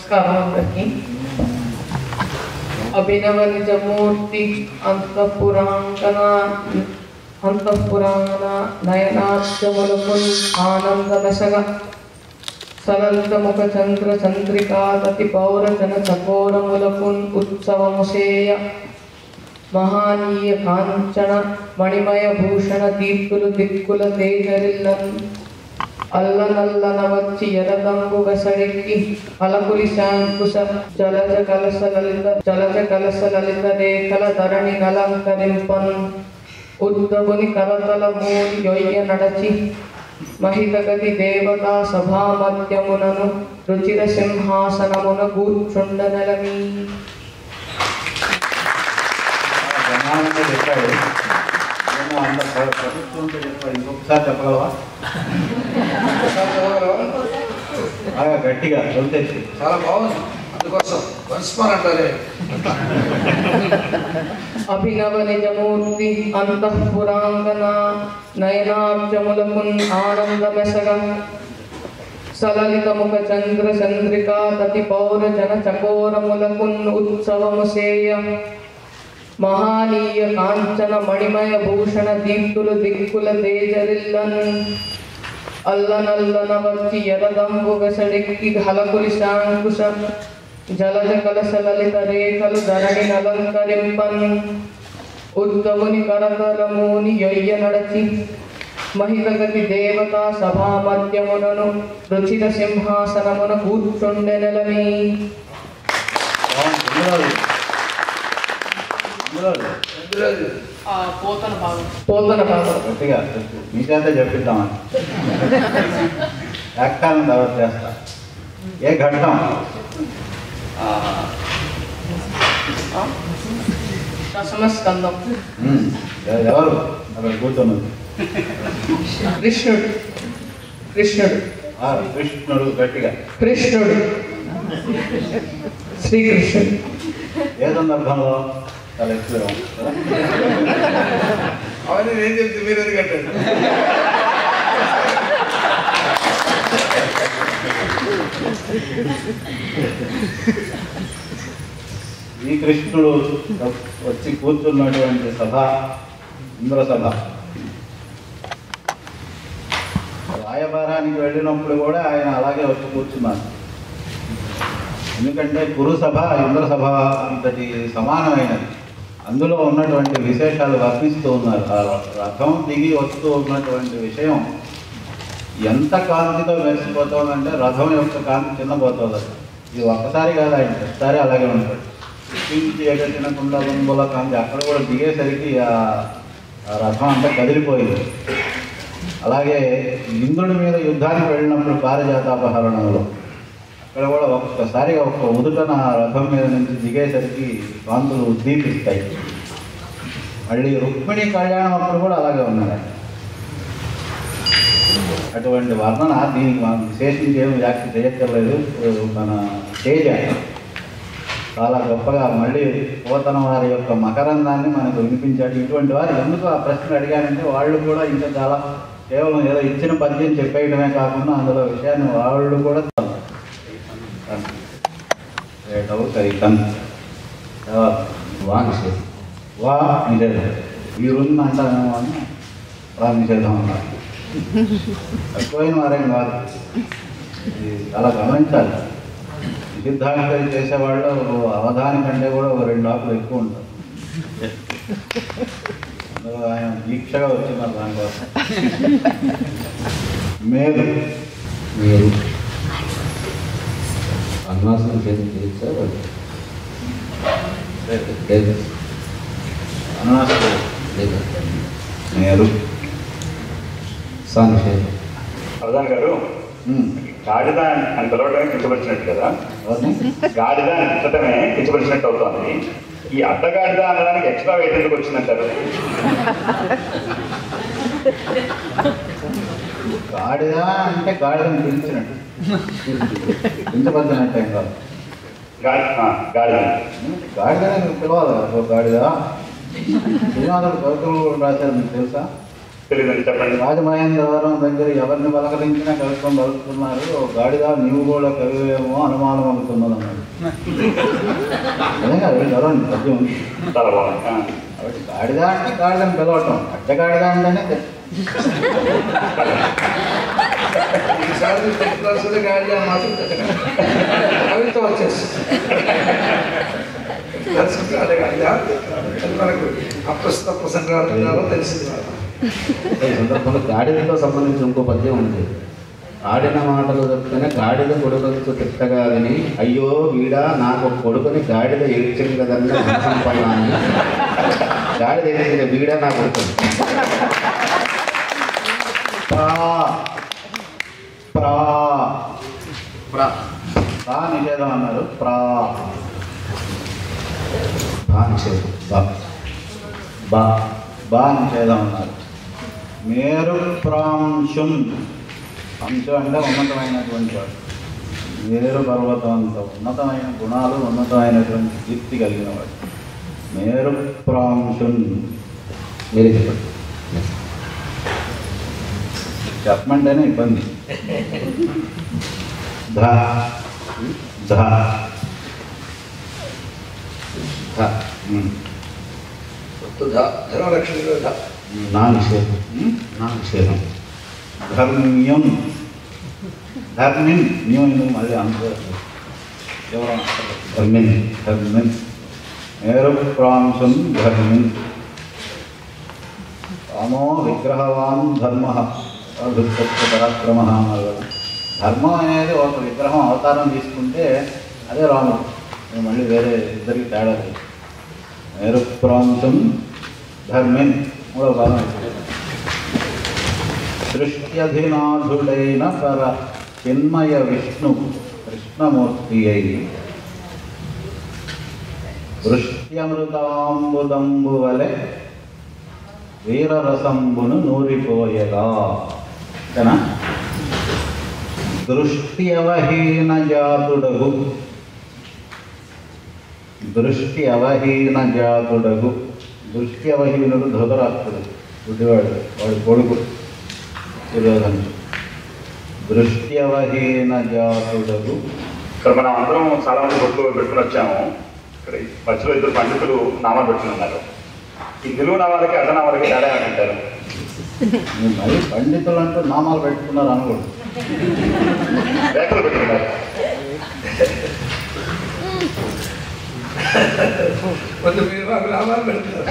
నమస్కారం అందరికి అభినవ నిజమూర్తి అంతఃపురాంగన అంతఃపురాంగన నయనాక్షములకు ఆనందదశగ సలలిత ముఖ చంద్ర చంద్రికాతతి పౌరజన చకోరములకు ఉత్సవముసేయ మహానీయ కాంచన మణిమయ భూషణ దీప్తులు దిక్కుల తేజరిల్లన్ అల్లనల్లన వచ్చి ఎరదంబు గసడికి అలకులి శాంకుశ జలజ కలస లలిత జలజ కలస లలిత రేఖల ధరణి నలంకరింపన్ ఉద్దముని కరతల మూని యొయ్య నడచి మహితగతి దేవతా సభామధ్యమునను రుచిర సింహాసనమున కూర్చుండ నెలమీ బ్రహ్మాండంగా చెప్పాడు ఏమో అంత ప్ర- ప్రభుత్వంతో చెప్పాడు ఇంకొకసారి చెప్పగలవా బాగా గట్టిగా చొంతెచ్చి చాలా బాగుంది అందుకోసం వన్స్మాన్ అంటారే అభినవ నిజమూర్తి అంతఃపురాంగన నయనాబ్జములకున్ ఆనందమెసగ సలలిత ముఖ చంద్ర చంద్రికా తతి పౌర జన చకోరములకున్ ఉత్సవము సేయ మహానీయ కాంచన మణిమయ భూషణ దీప్తులు దిక్కుల తేజరిల్లన్ అల్లనల్లన వచ్చి ఎరదంబు వెసడికి హలకులి శాంకుశ జలజ కలశ లలిత రేఖలు ధరణి నలంకరింపన్ ఉద్దముని కరతలముని యొయ్య నడచి మహితగతి దేవతా సభా మధ్యమునను రుచిర సింహాసనమున కూర్చుండె నెలమీ బాగుంది ఇందులో ఇందులో ఎందులేదు పోతన భాగం పోతన భాగం గట్టిగా చెప్పు. మీ చేత చెప్పిద్దామని వ్యాఖ్యానం తర్వాత చేస్తా ఏ ఘట్టం దశమ స్కందం ఉమ్, ఎ- ఎవరు అక్కడ కూర్చున్నది కృష్ణుడు కృష్ణుడు ఆ, కృష్ణుడు గట్టిగా కృష్ణుడు శ్రీకృష్ణుడు ఏ సందర్భంలో చాలా ఎక్కువ అవన్నీ నేను చెప్తే మీరు ఎందుకు కట్టారు ఈ కృష్ణుడు వచ్చి కూర్చున్నటువంటి సభ ఇంద్ర సభ రాయబారానికి వెళ్ళినప్పుడు కూడా ఆయన అలాగే వచ్చి కూర్చున్నారు ఎందుకంటే కురు సభ ఇంద్ర సభ అంతటి సమానమైనది అందులో ఉన్నటువంటి విశేషాలు వర్ణిస్తూ ఉన్నారు ఆ రథం దిగి వస్తూ ఉన్నటువంటి విషయం ఎంత కాంతితో మెరిసిపోతుందంటే రథం యొక్క కాంతి చిన్నపోతుంది అది. ఇది ఒక్కసారి కాదు ఆయన ప్రతిసారి అలాగే ఉంటాడు చుట్టించి ఎగటినకుండా బొంబుల కాంతి అక్కడ కూడా దిగేసరికి ఆ ఆ రథం అంతా కదిలిపోయింది అలాగే ఇంద్రుడి మీద యుద్ధానికి వెళ్ళినప్పుడు పారిజాతాపహరణంలో అక్కడ కూడా ఒక్కసారిగా ఒక్క ఉదుటన ఆ రథం మీద నుంచి దిగేసరికి కాంతులు ఉద్దీపిస్తాయి మళ్ళీ రుక్మిణి కళ్యాణం అప్పుడు కూడా అలాగే ఉన్నాడు ఆయన. అటువంటి వర్ణన దీనికి మనం విశేషించి ఏమి వ్యాఖ్య చేయక్కర్లేదు మన తేజ చాలా గొప్పగా మళ్ళీ పోతన వారి యొక్క మకరందాన్ని మనకు వినిపించాడు ఇటువంటి వారు ఎందుకు ఆ ప్రశ్న అడిగానంటే వాళ్ళు కూడా ఇంకా చాలా కేవలం ఏదో ఇచ్చిన పద్యం చెప్పేయడమే కాకుండా అందులో విషయాన్ని వాళ్ళు కూడా ఏటవు సరికన్ వా నిషేధం వా నిషేధం ఈ రుణ్ అంటామేమో అని వా నిషేధం అన్నారు తక్కువైన వారేం కాదు ఇది చాలా గమనించాలి నిషిద్ధాంకరి చేసేవాళ్ళు అవధాని కంటే కూడా ఒక రెండు ఆకులు ఎక్కువ ఉంటారు అందులో ఆయన దీక్షగా వచ్చినారు దానికోసం మేలు మీరు అన్నాసనం చేసి చేయించారు లేదు అనాసు లేదు మేలు సాంక్షేమం ప్రధాన్ గారు ఉమ్. గాడిద అని పిలవడమే కించపరిచినట్టు కదా ఎవరిని గాడిద అని పిలవడమే కించపరిచినట్టు అవుతోంది ఈ అడ్డగాడిద అనడానికి ఎక్స్ట్రా వెయిట్ ఎందుకు వచ్చిందంటారు గాడిద అంటే గాడిదని పిలిచినట్టు పిలిచబడినట్టు ఏం కాదు గాడి ఆ, గాడిద గాడిదనే నువ్వు పిలవాలి కదా ఓ గాడిద శ్రీనాథుడు కవితలు రాశారు మీకు తెలుసా తెలియదండి చెప్పండి రాజమహేంద్రవరం దగ్గర ఎవరిని పలకరించినా కవిత్వం పలుకుతున్నారు ఓ గాడిద నీవు కూడా కవివేమో అనుమానం అనుకున్నది అన్నాడు అదే కాదు చదవండి పద్యం ఉంది. చాలా బాగుంది ఆ. కాబట్టి గాడిద అంటే గాడిదని పిలవటం అడ్డ గాడిద ఉందనే తె- ఈసారి టెన్త్ క్లాసులో గాడి అని మాత్రం పెట్టకండి కవిత్వం వచ్చేసి తెలుసుకుంటే అదే గాడి అది మనకు అప్రస్తుత ప్రసంగాలు తెలిసింది మనకు. ఈ సందర్భంలో గాడిదతో సంబంధించిన ఇంకో పద్యం ఉంది ఆడిన మాటలు చెప్తేనే గాడిద కొడుకులతో తిట్టగా విని అయ్యో వీడా నాకు ఒక కొడుకుని గాడిద ఏడ్చింది కదన్న సంపన్నాన్ని గాడిద ఏడ్చింది వీడా నా కొడుకు ప్రా ప్రా ప్రా ప్రా నిషేధం అన్నారు ప్రా బా నిషేధం బా బా బా నిషేధం అన్నారు మేరు ప్రాంశుం అంశం అంటే ఉన్నతమైనటువంటి వాడు మేరు పర్వతం అంత ఉన్నతమైన గుణాలు ఉన్నతమైనటువంటి కీర్తి కలిగిన వాడు మేరు ప్రాంశుం మీరే చెప్పండి చెప్పమంటేనే ఇబ్బంది ధ ధ ధ. ఉమ్. ధ- ధనలక్ష్మిలో ధ. నా నిషేధం నా నిషేధం ధర్మ్యం ధర్మిన్ న్యూ ఎందుకు మళ్ళీ అంత ఎవరు ధర్మిన్ ధర్మిన్ మేరు ప్రాంశం ధర్మిన్ రామో విగ్రహవాన్ ధర్మ అభివృద్ధ పరాక్రమ అన్నారు ధర్మం అనేది ఒక విగ్రహం అవతారం తీసుకుంటే అదే రాముడు ఇది మళ్ళీ వేరే ఇద్దరికి తేడా లేదు మేరు ప్రాంశం ధర్మిన్ మూడవ భాగం అయిపోయింది. దృష్ట్యధినాథుడైన పర చిన్మయ విష్ణు కృష్ణమూర్తి అయి దృష్ట్యమృతాంబుదంబు వలె వీరరసంబును నూరిపోయగా ఓకేనా దృష్టి అవహీన జాతుడగు దృష్టి అవహీన జాతుడగు దృష్టి అవహీనుడు ధృతరాష్ట్రుడు గుడ్డివాడు వాడి కొడుకు దుర్యోధనుడు దృష్టి అవహీన జాతుడగు ఇక్కడ మనం అందరం చాలా మంది బొట్లు పెట్టుకుని వచ్చాము ఇక్కడ ఈ మధ్యలో ఇద్దరు పండితులు నామాలు పెట్టుకుని ఉన్నారు ఈ నిలువు నామాలకి అడ్డ నామాలకి తేడా ఏమంటారు మీరు మరి పండితులు అంటూ నామాలు పెట్టుకున్నారు అనకూడదు రేఖలు పెట్టుకున్నారు కొంత మీరు మాకు లాభాలు పెడుతున్నారు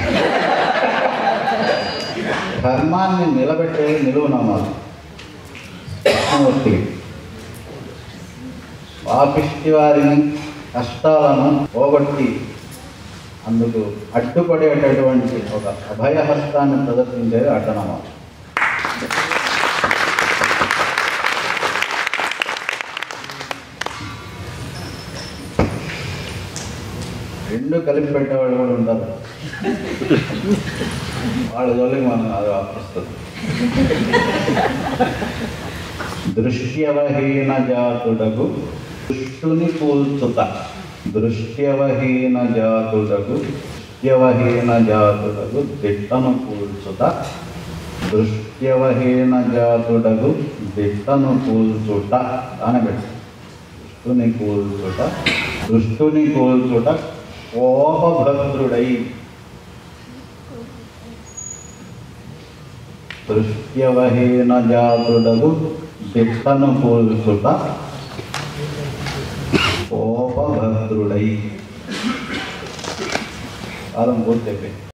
ధర్మాన్ని నిలబెట్టే నిలువు నామాలు కృష్ణమూర్తి పాపిష్టి వారిని కష్టాలను పోగొట్టి అందుకు అడ్డుపడేటటువంటి ఒక అభయహస్తాన్ని ప్రదర్శించేది అడ్డనామాలు రెండు కలిపి పెట్టేవాళ్ళు కూడా ఉంటారు వాళ్ళ జోలికి మనం అది వస్తుంది దృశ్యవహీన జాతుడగు దుష్టుని కూల్చుత దృశ్యవహీన జాతుడగు దృశ్యవహీన జాతుడగు దిట్టను కూల్చుత దృశ్యవహీన జాతుడగు దిట్టను కూల్చుట అనబెట్టు దృష్టుని కూల్చుట దృష్టుని కూల్చుట కోపభద్రుడై దృశ్యవహీన జాతుడగు దిట్టను కూల్చుట కోపభద్రుడై కాలం పూర్తి అయిపోయింది